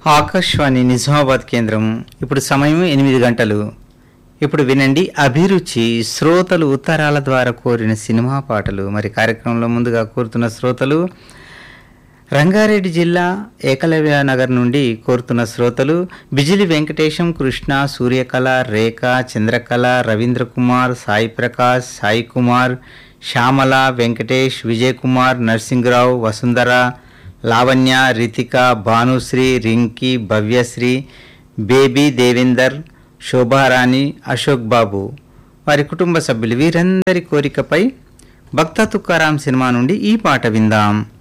ఆకాశవాణి నిజామాబాద్ కేంద్రం ఇప్పుడు సమయం ఎనిమిది గంటలు ఇప్పుడు వినండి అభిరుచి శ్రోతలు ఉత్తరాల ద్వారా కోరిన సినిమా పాటలు మరి కార్యక్రమంలో ముందుగా కోరుతున్న శ్రోతలు రంగారెడ్డి జిల్లా ఏకలవ్య నగర్ నుండి కోరుతున్న శ్రోతలు బిజిలి వెంకటేశం కృష్ణ సూర్యకళ రేఖ చంద్రకళ రవీంద్ర కుమార్ సాయి ప్రకాష్ సాయి కుమార్ శ్యామల వెంకటేష్ విజయ్ కుమార్ నరసింహరావు వసుంధర లావణ్య రితిక భానుశ్రీ రింకీ భవ్యశ్రీ బేబీ దేవేందర్ శోభారాణి అశోక్ బాబు వారి కుటుంబ సభ్యులు వీరందరి కోరికపై భక్త తుకారాం సినిమా నుండి ఈ పాట విందాం